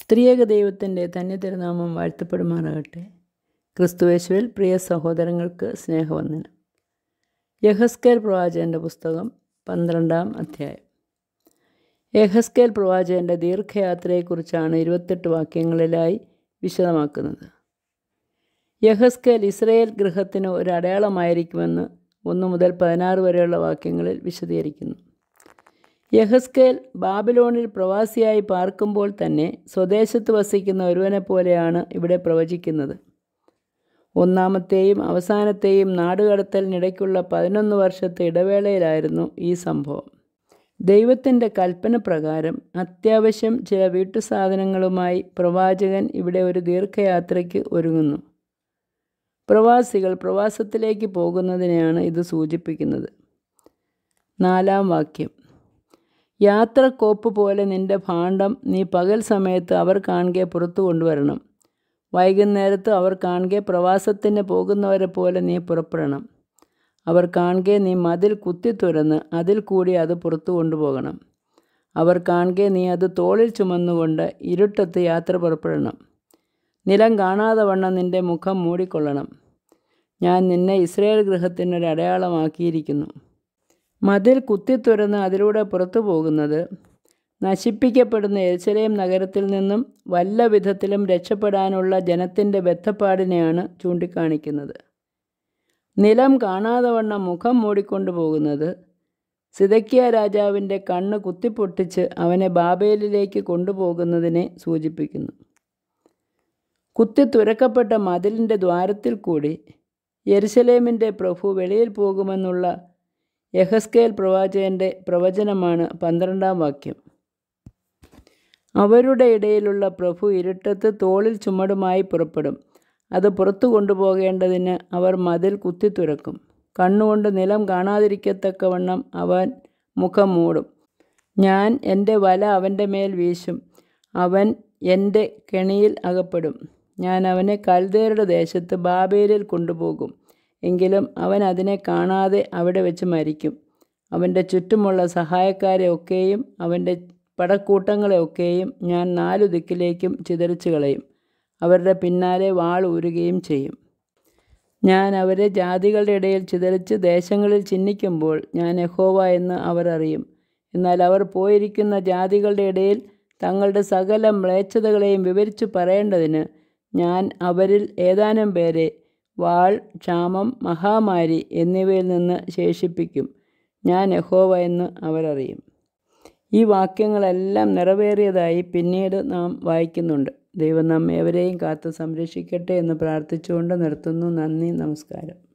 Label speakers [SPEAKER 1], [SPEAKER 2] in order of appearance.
[SPEAKER 1] ത്രിയേക ദൈവത്തിൻ്റെ തന്നെ തിരുനാമം വാഴ്ത്തപ്പെടുമാറാകട്ടെ ക്രിസ്തുവേശുവിൽ പ്രിയ സഹോദരങ്ങൾക്ക് സ്നേഹവന്ദനം യഹസ്കേൽ പ്രവാചകൻ്റെ പുസ്തകം പന്ത്രണ്ടാം അധ്യായം യഹസ്കേൽ പ്രവാചകൻ്റെ ദീർഘയാത്രയെക്കുറിച്ചാണ് ഇരുപത്തെട്ട് വാക്യങ്ങളിലായി വിശദമാക്കുന്നത് യഹസ്കേൽ ഇസ്രയേൽ ഗൃഹത്തിന് ഒരു അടയാളമായിരിക്കുമെന്ന് ഒന്ന് മുതൽ പതിനാറ് വരെയുള്ള വാക്യങ്ങളിൽ വിശദീകരിക്കുന്നു യഹസ്കേൽ ബാബിലോണിൽ പ്രവാസിയായി പാർക്കുമ്പോൾ തന്നെ സ്വദേശത്ത് വസിക്കുന്ന ഒരുവനെ പോലെയാണ് ഇവിടെ പ്രവചിക്കുന്നത് ഒന്നാമത്തെയും അവസാനത്തെയും നാടുകടത്തലിനിടയ്ക്കുള്ള പതിനൊന്ന് വർഷത്തെ ഇടവേളയിലായിരുന്നു ഈ സംഭവം ദൈവത്തിൻ്റെ കൽപ്പന പ്രകാരം അത്യാവശ്യം ചില വീട്ടുസാധനങ്ങളുമായി പ്രവാചകൻ ഇവിടെ ഒരു ദീർഘയാത്രയ്ക്ക് ഒരുങ്ങുന്നു പ്രവാസികൾ പ്രവാസത്തിലേക്ക് പോകുന്നതിനെയാണ് ഇത് സൂചിപ്പിക്കുന്നത് നാലാം വാക്യം യാത്രക്കോപ്പ് പോലെ നിന്റെ ഭാണ്ഡം നീ പകൽ സമയത്ത് അവർ കാണുകെ പുറത്തു കൊണ്ടുവരണം വൈകുന്നേരത്ത് അവർ കാണുകെ പ്രവാസത്തിന് പോകുന്നവരെ പോലെ നീ പുറപ്പെടണം അവർ കാണുകെ നീ മതിൽ കുത്തി തുറന്ന് അതിൽ കൂടി അത് പുറത്തു കൊണ്ടുപോകണം അവർ കാണുകെ നീ അത് തോളിൽ ചുമന്നുകൊണ്ട് ഇരുട്ടത്ത് യാത്ര പുറപ്പെടണം നിലം കാണാതെ വണ്ണം നിന്റെ മുഖം മൂടിക്കൊള്ളണം ഞാൻ നിന്നെ ഇസ്രയേൽ ഗൃഹത്തിനൊരു അടയാളമാക്കിയിരിക്കുന്നു മതിൽ കുത്തിത്തുറന്ന് അതിലൂടെ പുറത്തു പോകുന്നത് നശിപ്പിക്കപ്പെടുന്ന എരുസലേം നഗരത്തിൽ നിന്നും വല്ല വിധത്തിലും രക്ഷപ്പെടാനുള്ള ജനത്തിൻ്റെ ബദ്ധപ്പാടിനെയാണ് ചൂണ്ടിക്കാണിക്കുന്നത് നിലം കാണാതെ വണ്ണം മുഖം മൂടിക്കൊണ്ടു പോകുന്നത് സിതക്കിയ രാജാവിൻ്റെ കണ്ണ് കുത്തിപ്പൊട്ടിച്ച് അവനെ ബാബേലിലേക്ക് കൊണ്ടുപോകുന്നതിനെ സൂചിപ്പിക്കുന്നു കുത്തി തുരക്കപ്പെട്ട മതിലിൻ്റെ ദ്വാരത്തിൽ കൂടി യെരുസലേമിൻ്റെ പ്രഭു വെളിയിൽ പോകുമെന്നുള്ള യഹസ്കേൽ പ്രവാചകൻ്റെ പ്രവചനമാണ് പന്ത്രണ്ടാം വാക്യം അവരുടെ ഇടയിലുള്ള പ്രഭു ഇരുട്ടത്ത് തോളിൽ ചുമടുമായി പുറപ്പെടും അത് പുറത്തു കൊണ്ടുപോകേണ്ടതിന് അവർ മതിൽ കുത്തി തുറക്കും കണ്ണുകൊണ്ട് നിലം കാണാതിരിക്കത്തക്കവണ്ണം അവൻ മുഖം മൂടും ഞാൻ എൻ്റെ വല അവൻ്റെ മേൽ വീശും അവൻ എൻ്റെ കെണിയിൽ അകപ്പെടും ഞാൻ അവനെ കൽദേരുടെ ദേശത്ത് ബാബേലിൽ കൊണ്ടുപോകും എങ്കിലും അവൻ അതിനെ കാണാതെ അവിടെ വെച്ച് മരിക്കും അവൻ്റെ ചുറ്റുമുള്ള സഹായക്കാരെ ഒക്കെയും അവൻ്റെ പടക്കൂട്ടങ്ങളെ ഒക്കെയും ഞാൻ നാലു ദിക്കിലേക്കും ചിതറിച്ചു കളയും അവരുടെ പിന്നാലെ വാൾ ഊരുകയും ചെയ്യും ഞാൻ അവരെ ജാതികളുടെ ഇടയിൽ ചിതറിച്ച് ദേശങ്ങളിൽ ചിഹ്നിക്കുമ്പോൾ ഞാൻ യഹോവ എന്ന് അവർ അറിയും എന്നാൽ അവർ പോയിരിക്കുന്ന ജാതികളുടെ ഇടയിൽ തങ്ങളുടെ സകല മ്ലേച്ഛതകളെയും വിവരിച്ചു പറയേണ്ടതിന് ഞാൻ അവരിൽ ഏതാനും പേരെ വാൾ ക്ഷാമം മഹാമാരി എന്നിവയിൽ നിന്ന് ശേഷിപ്പിക്കും ഞാൻ യഹോവ എന്ന് അവരറിയും ഈ വാക്യങ്ങളെല്ലാം നിറവേറിയതായി പിന്നീട് നാം വായിക്കുന്നുണ്ട് ദൈവം നമ്മേവരെയും കാത്തു സംരക്ഷിക്കട്ടെ എന്ന് പ്രാർത്ഥിച്ചുകൊണ്ട് നിർത്തുന്നു നന്ദി നമസ്കാരം